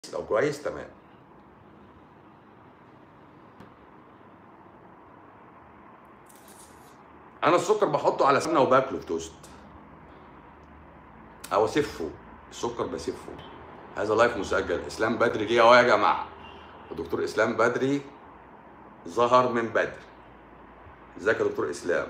لو كويس تمام انا السكر بحطه على سمنه وباكله في توست او اسفه السكر بسفه هذا لايف مسجل اسلام بدري جه اهو يا جماعه الدكتور اسلام بدري ظهر من بدري ازيك يا دكتور اسلام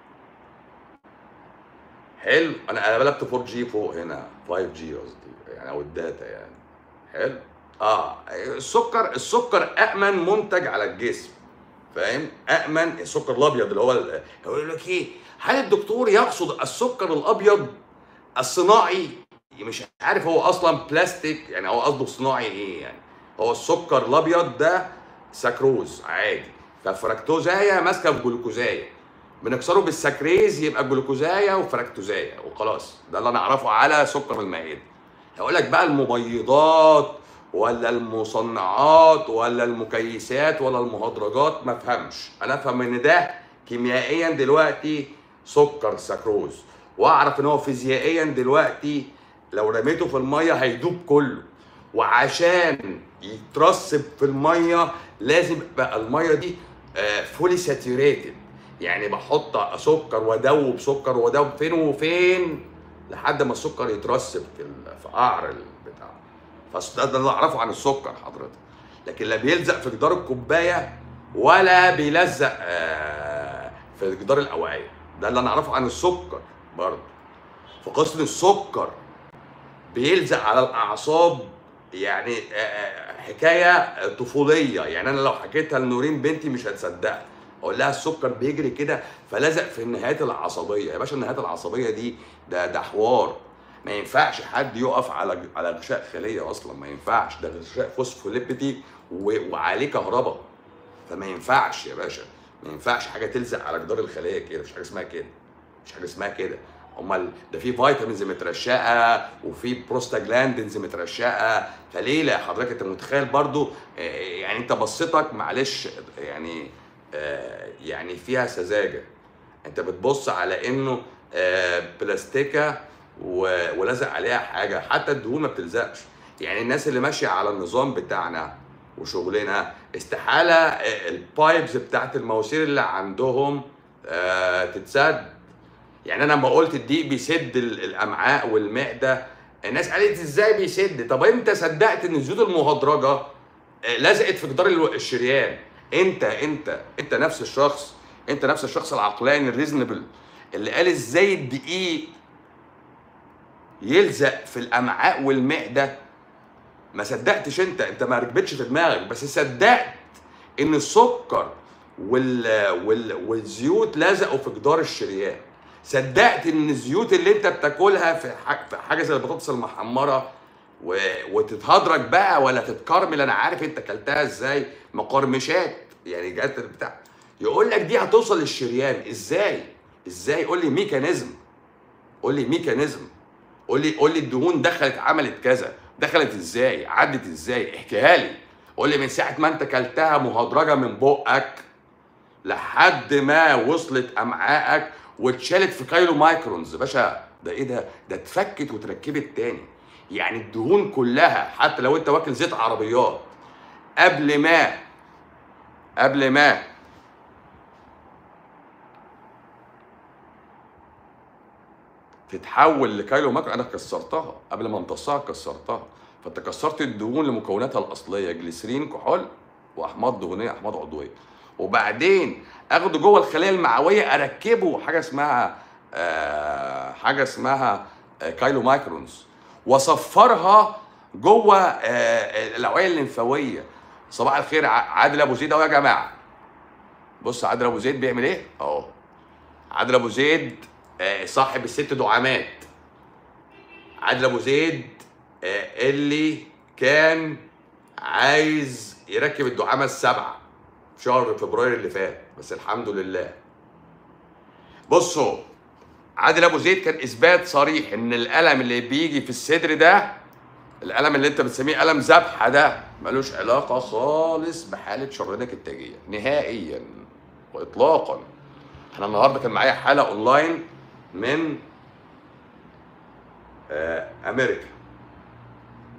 حلو انا انا قلبت 4 جي فوق هنا 5 جي قصدي يعني او الداتا يعني حلو اه السكر السكر امن منتج على الجسم فاهم امن السكر الابيض اللي هو ال- يقول لك ايه هل الدكتور يقصد السكر الابيض الصناعي مش عارف هو اصلا بلاستيك يعني هو قصده صناعي ايه يعني هو السكر الابيض ده سكروز عادي ففركتوزايه ماسكه في جلوكوزايه بنكسره بالسكريز يبقى جلوكوزايه وفركتوزايه وخلاص ده اللي انا اعرفه على سكر المائده هقول لك بقى المبيضات ولا المصنعات ولا المكيسات ولا المهدرجات ما افهمش انا افهم ان ده كيميائيا دلوقتي سكر سكروز واعرف ان هو فيزيائيا دلوقتي لو رميته في الميه هيدوب كله وعشان يترسب في الميه لازم يبقى الميه دي فولي ساتوريتد يعني بحط سكر وادوب سكر وادوب فين وفين لحد ما السكر يترسب في ال- في قعر البتاع فده ده اللي اعرفه عن السكر حضرتك لكن لا بيلزق في جدار الكوبايه ولا بيلزق آه، في جدار الاوعيه ده اللي انا اعرفه عن السكر برضه فقصه السكر بيلزق على الاعصاب يعني آه، آه، حكايه طفوليه يعني انا لو حكيتها لنورين بنتي مش هتصدقها اقول لها السكر بيجري كده فلزق في النهايات العصبيه يا باشا النهايات العصبيه دي ده ده حوار ما ينفعش حد يقف على على غشاء خليه اصلا ما ينفعش ده غشاء فوسفوليبيدي و- وعليه كهرباء فما ينفعش يا باشا ما ينفعش حاجه تلزق على جدار الخليه كده مش حاجه اسمها كده مش حاجه اسمها كده امال ده في فيتامينز مترشقه وفي بروستاجلاندنز مترشقه فليه لا حضرتك انت متخيل برضو آه، يعني انت بصتك معلش يعني آه، يعني فيها سذاجه انت بتبص على انه آه، بلاستيكه و- ولزق عليها حاجه حتى الدهون ما بتلزقش يعني الناس اللي ماشيه على النظام بتاعنا وشغلنا استحاله آه، البايبز بتاعت المواسير اللي عندهم آه، تتسد يعني انا لما قلت الدقيق بيسد ال- الامعاء والمعده الناس قالت ازاي بيسد طب انت صدقت ان الزيوت المهدرجه آه، لزقت في جدار الو- الشريان انت انت انت نفس الشخص انت نفس الشخص العقلاني الريزنبل اللي قال ازاي الدقيق يلزق في الامعاء والمعده ما صدقتش انت انت ما ركبتش في دماغك بس صدقت ان السكر وال... وال... والزيوت لزقوا في جدار الشريان صدقت ان الزيوت اللي انت بتاكلها في, ح... في حاجه زي البطاطس المحمره و... وتتهدرج بقى ولا تتكرمل انا عارف انت اكلتها ازاي مقرمشات يعني جات البتاع يقول لك دي هتوصل للشريان ازاي ازاي قول لي ميكانيزم قول لي ميكانيزم قول لي قول لي الدهون دخلت عملت كذا دخلت ازاي عدت ازاي احكيها لي قول لي من ساعه ما انت كلتها مهدرجه من بقك لحد ما وصلت امعائك واتشالت في كايلو مايكرونز باشا ده ايه ده ده اتفكت وتركبت تاني يعني الدهون كلها حتى لو انت واكل زيت عربيات قبل ما قبل ما تتحول لكايلو ماكرو انا كسرتها قبل ما امتصها كسرتها فانت كسرت الدهون لمكوناتها الاصليه جليسرين كحول واحماض دهنيه احماض عضويه وبعدين اخده جوه الخليه المعويه اركبه حاجه اسمها آه حاجه اسمها آه كايلو مايكرونز واصفرها جوه آه الاوعيه الليمفاويه صباح الخير ع- عادل ابو زيد اهو يا جماعه بص عادل ابو زيد بيعمل ايه اهو عادل ابو زيد آه، صاحب الست دعامات عادل ابو زيد آه، اللي كان عايز يركب الدعامه السبعه في شهر فبراير اللي فات بس الحمد لله بصوا عادل ابو زيد كان اثبات صريح ان الالم اللي بيجي في الصدر ده الالم اللي انت بتسميه الم ذبحه ده ملوش علاقه خالص بحاله شرينك التاجيه نهائيا واطلاقا احنا النهارده كان معايا حاله اونلاين من آه، امريكا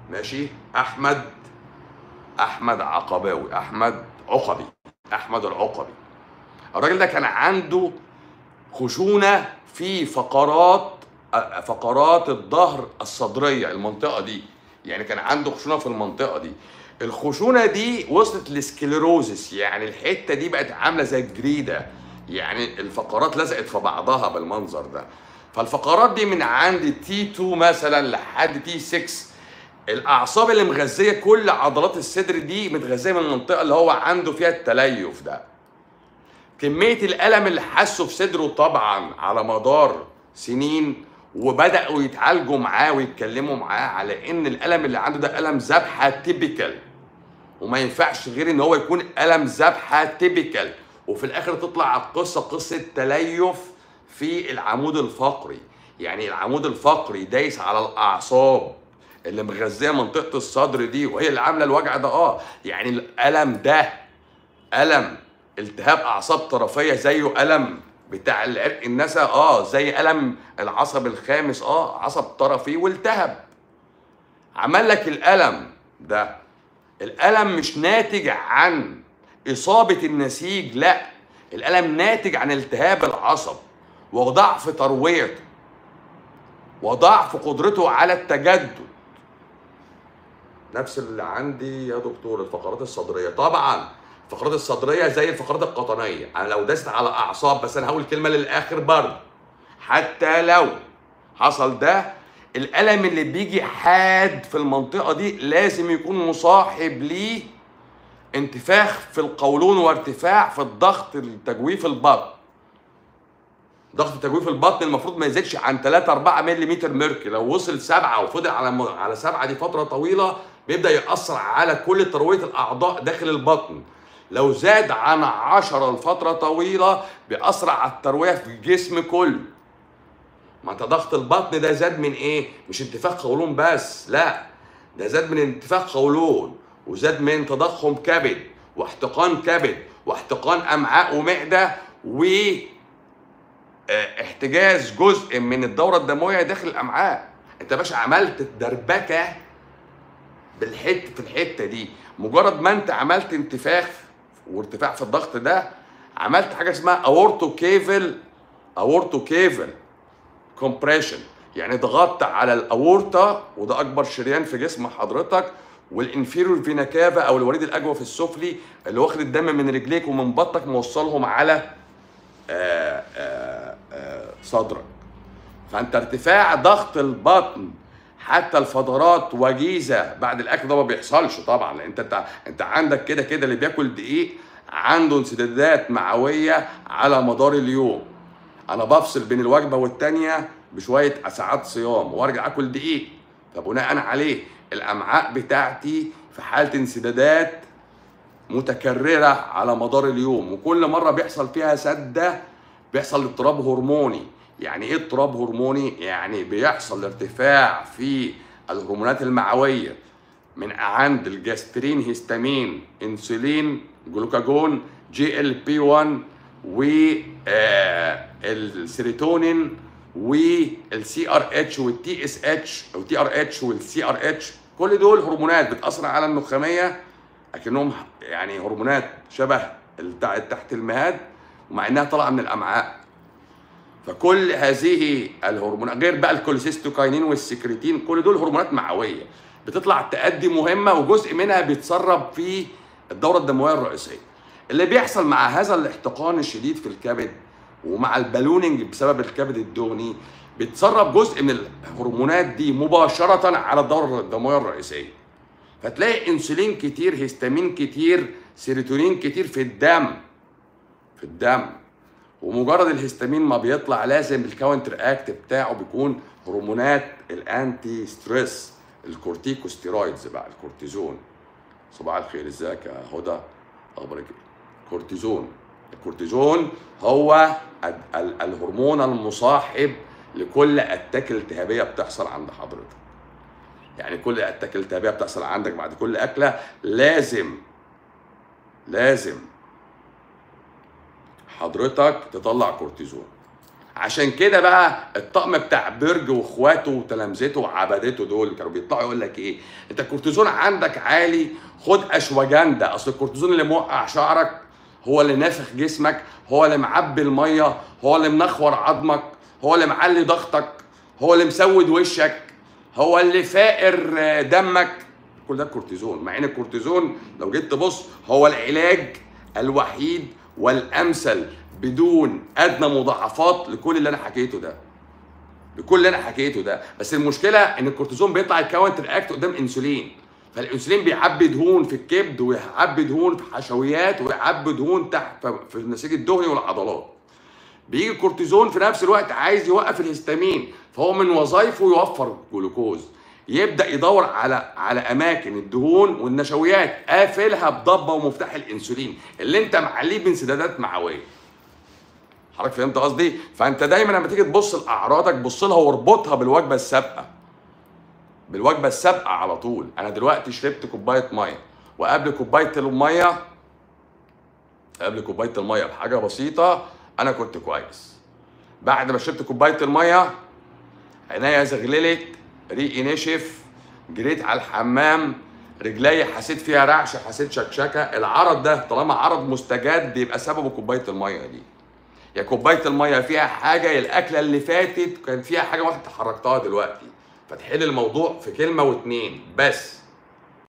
ماشي احمد احمد عقباوي احمد عقبي احمد العقبي الراجل ده كان عنده خشونه في فقرات فقرات الظهر الصدريه المنطقه دي يعني كان عنده خشونه في المنطقه دي الخشونه دي وصلت لسكليروزس يعني الحته دي بقت عامله زي الجريده يعني الفقرات لزقت في بعضها بالمنظر ده فالفقرات دي من عند تي 2 مثلا لحد تي 6 الاعصاب اللي مغذيه كل عضلات الصدر دي متغذيه من المنطقه اللي هو عنده فيها التليف ده كميه الالم اللي حسه في صدره طبعا على مدار سنين وبداوا يتعالجوا معاه ويتكلموا معاه على ان الالم اللي عنده ده الم ذبحه تيبيكال وما ينفعش غير ان هو يكون الم ذبحه تيبيكال وفي الاخر تطلع القصه قصه تليف في العمود الفقري يعني العمود الفقري دايس على الاعصاب اللي مغذيه منطقه الصدر دي وهي اللي عامله الوجع ده اه يعني الالم ده الم التهاب اعصاب طرفيه زيه الم بتاع العرق النسا اه زي الم العصب الخامس اه عصب طرفي والتهب عمل لك الالم ده الالم مش ناتج عن اصابه النسيج لا الالم ناتج عن التهاب العصب وضعف ترويته وضعف قدرته على التجدد نفس اللي عندي يا دكتور الفقرات الصدريه طبعا الفقرات الصدريه زي الفقرات القطنيه انا لو دست على اعصاب بس انا هقول كلمه للاخر برضه حتى لو حصل ده الالم اللي بيجي حاد في المنطقه دي لازم يكون مصاحب ليه انتفاخ في القولون وارتفاع في الضغط التجويف البطن ضغط تجويف البطن المفروض ما يزيدش عن 3 4 ملم ميركوري لو وصل 7 وفضل على على 7 دي فتره طويله بيبدا ياثر على كل ترويه الاعضاء داخل البطن لو زاد عن 10 لفتره طويله بيأثر على الترويه في الجسم كله ما انت ضغط البطن ده زاد من ايه مش انتفاخ قولون بس لا ده زاد من انتفاخ قولون وزاد من تضخم كبد واحتقان كبد واحتقان امعاء ومعده و احتجاز جزء من الدوره الدمويه داخل الامعاء انت يا باشا عملت دربكه بالحته في الحته دي مجرد ما انت عملت انتفاخ وارتفاع في الضغط ده عملت حاجه اسمها اورتو كيفل اورتو كيفل كومبريشن يعني ضغطت على الاورطه وده اكبر شريان في جسم حضرتك والانفيرور فينا كافا او الوريد الاجوف السفلي اللي واخد الدم من رجليك ومن بطنك موصلهم على آآ آآ آآ صدرك فانت ارتفاع ضغط البطن حتى الفترات وجيزه بعد الاكل ده ما بيحصلش طبعا لان انت انت عندك كده كده اللي بياكل دقيق عنده انسدادات معويه على مدار اليوم انا بفصل بين الوجبه والتانيه بشويه ساعات صيام وارجع اكل دقيق فبناء عليه الامعاء بتاعتي في حاله انسدادات متكرره على مدار اليوم وكل مره بيحصل فيها سده بيحصل اضطراب هرموني يعني ايه اضطراب هرموني يعني بيحصل ارتفاع في الهرمونات المعويه من عند الجاسترين هيستامين انسولين جلوكاجون جي ال بي 1 والسيروتونين والسي ار اتش والتي اس اتش او تي ار اتش والسي ار اتش كل دول هرمونات بتاثر على النخاميه اكنهم يعني هرمونات شبه تحت المهاد ومع انها طالعه من الامعاء فكل هذه الهرمونات غير بقى الكوليسيستوكاينين والسكريتين كل دول هرمونات معويه بتطلع تأدي مهمه وجزء منها بيتسرب في الدوره الدمويه الرئيسيه اللي بيحصل مع هذا الاحتقان الشديد في الكبد ومع البالوننج بسبب الكبد الدهني بتسرب جزء من الهرمونات دي مباشره على الدوره الدمويه الرئيسيه فتلاقي انسولين كتير هيستامين كتير سيروتونين كتير في الدم في الدم ومجرد الهستامين ما بيطلع لازم الكاونتر اكت بتاعه بيكون هرمونات الانتي ستريس الكورتيكوستيرويدز بقى الكورتيزون صباح الخير ازيك يا هدى اخبارك ايه كورتيزون الكورتيزون هو الهرمون المصاحب لكل اتاك التهابيه بتحصل عند حضرتك يعني كل اتاك التهابيه بتحصل عندك بعد كل اكله لازم لازم حضرتك تطلع كورتيزون عشان كده بقى الطقم بتاع بيرج واخواته وتلامذته وعبدته دول كانوا بيطلعوا يقول لك ايه انت الكورتيزون عندك عالي خد اشواجندا اصل الكورتيزون اللي موقع شعرك هو اللي نافخ جسمك هو اللي معبي الميه هو اللي منخور عظمك هو اللي معلي ضغطك هو اللي مسود وشك هو اللي فائر آه، دمك كل ده الكورتيزون مع ان الكورتيزون لو جيت تبص هو العلاج الوحيد والامثل بدون ادنى مضاعفات لكل اللي انا حكيته ده لكل اللي انا حكيته ده بس المشكله ان الكورتيزون بيطلع يكاونتر اكت قدام انسولين فالانسولين بيعبي دهون في الكبد ويعبي دهون في حشويات ويعبي دهون تحت في النسيج الدهني والعضلات بيجي الكورتيزون في نفس الوقت عايز يوقف الهستامين فهو من وظائفه يوفر جلوكوز يبدا يدور على على اماكن الدهون والنشويات قافلها بضبه ومفتاح الانسولين اللي انت معليه بانسدادات معويه حضرتك فهمت قصدي فانت دايما لما تيجي تبص لاعراضك بص لها واربطها بالوجبه السابقه بالوجبه السابقه على طول انا دلوقتي شربت كوبايه ميه وقبل كوبايه الميه قبل كوبايه الميه بحاجه بسيطه انا كنت كويس بعد ما شربت كوبايه الميه عينيا زغللت ريقي نشف جريت على الحمام رجلي حسيت فيها رعشه حسيت شكشكه العرض ده طالما عرض مستجد يبقى سببه كوبايه الميه دي يا كوبايه الميه فيها حاجه يا الاكله اللي فاتت كان فيها حاجه واحده حركتها دلوقتي فتحل الموضوع في كلمه واتنين بس